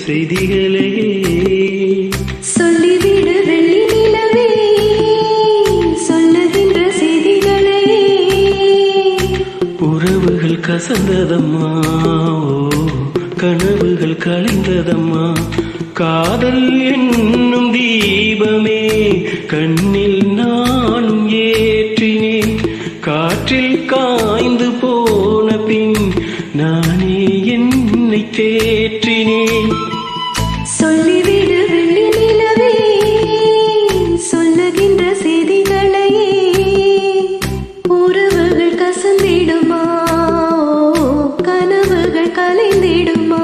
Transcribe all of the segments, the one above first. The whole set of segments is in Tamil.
செய்திகளே சொல்லிவிடு வெள்ளி நிலவே சொல்லுகின்ற செய்திகளே உறவுகள் கசந்ததம்மா ஓ, கனவுகள் கலைந்ததம்மா காதல் என்னும் தீபமே கண்ணில் நானும் ஏற்றினேன் காற்றில் காய்ந்து போன பின் நானே என்னை தேற்றினேன் சொல்லிவிடு வெள்ளி நிலவே சொல்லுகின்ற செய்திகளே உறவுகள் கசந்திடுமா கனவுகள் கலைந்திடுமா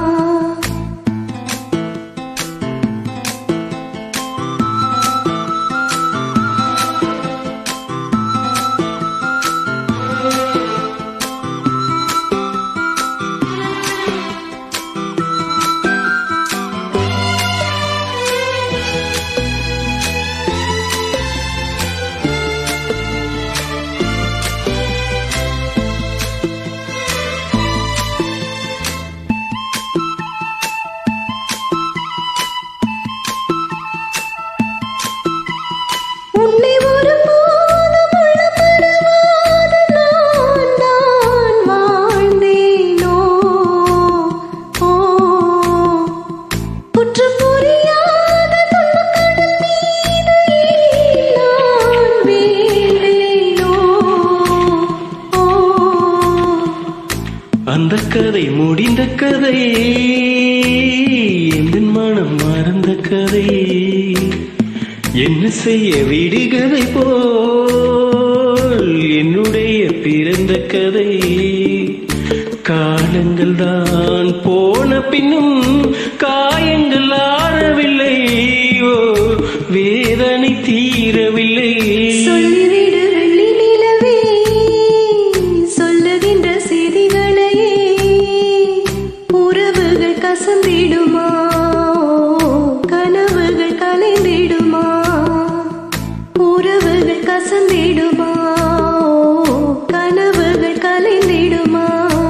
உன்னை ஒருபோதும் உள்ளமறவாத நான் தான் வாழ்ந்தேனோ ஓ குற்றம் புரியாத துன்பக்கடல் மீது நான் வீழ்ந்தேனோ ஓ அந்த கதை முடிந்த கதை எந்த மனம் மறந்த கதை என்ன செய்ய விடுகதை போல் என்னுடைய பிறந்த கதை காலங்கள் தான் போன பின்னும் காயங்கள் ஆறவில்லை ஓ வேதனை தீரவில்லை சொல்லிவிடு வெள்ளி நிலவே சொல்லுகின்ற செய்திகளையே உறவுகள் கசந்திடுமா கனவுகள் கலைந்திடுமா உறவுகள் கசந்திடுமா கனவுகள் கலைந்திடுமா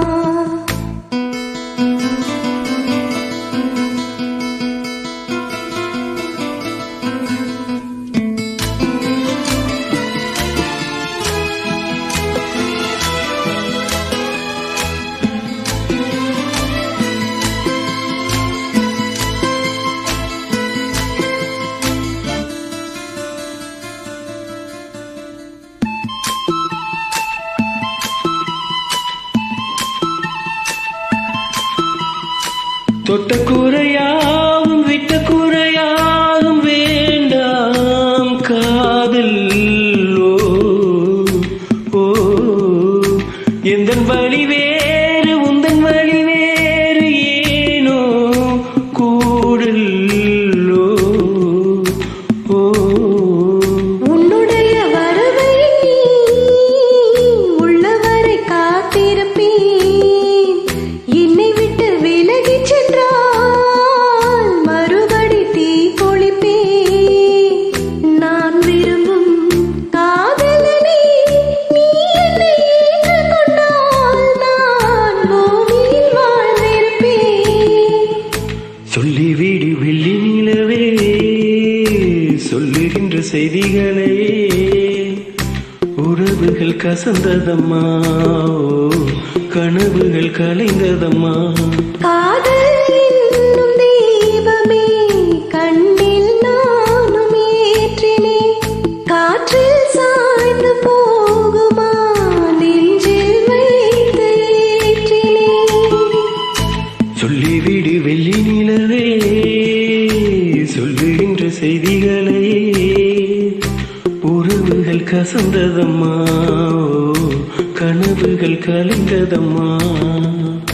தொட்ட கூரையாவும் விட்ட கூரையாவும் வேண்டாம் காதல் ஓ, ஓ எந்த வழி வேறு உந்தன் வழி வேறு ஏனோ கூடல் ஓ, ஓ உன்னுடைய வரவை உள்ளவரை காத்திருப்பேன் என்னை விட்டு விலகிச் சென்றால் மறுபடி தீ பொழிப்பேன் நான் விரும்பும் காதலனே நீ என்னை ஏற்றுக்கொண்டால் நான் பூமியில் வாழ்ந்திருப்பேன் சொல்லிவிடு வெள்ளி நிலவே சொல்லுகின்ற செய்திகளே உறவுகள் கசந்ததம்மா ஓ, கனவுகள் கலைந்ததம்மா காதல் என்னும் தீபமே கண்ணில் நானும் ஏற்றினேன் காற்றில் சாய்ந்து போகுமா நெஞ்சில் வைத்து ஏற்றினேன் சொல்லிவிடு வெள்ளி நிலவே சொல்லுகின்ற செய்திகளே உறவுகள் கசந்ததம்மா ஓ, கனவுகள் கலைந்ததம்மா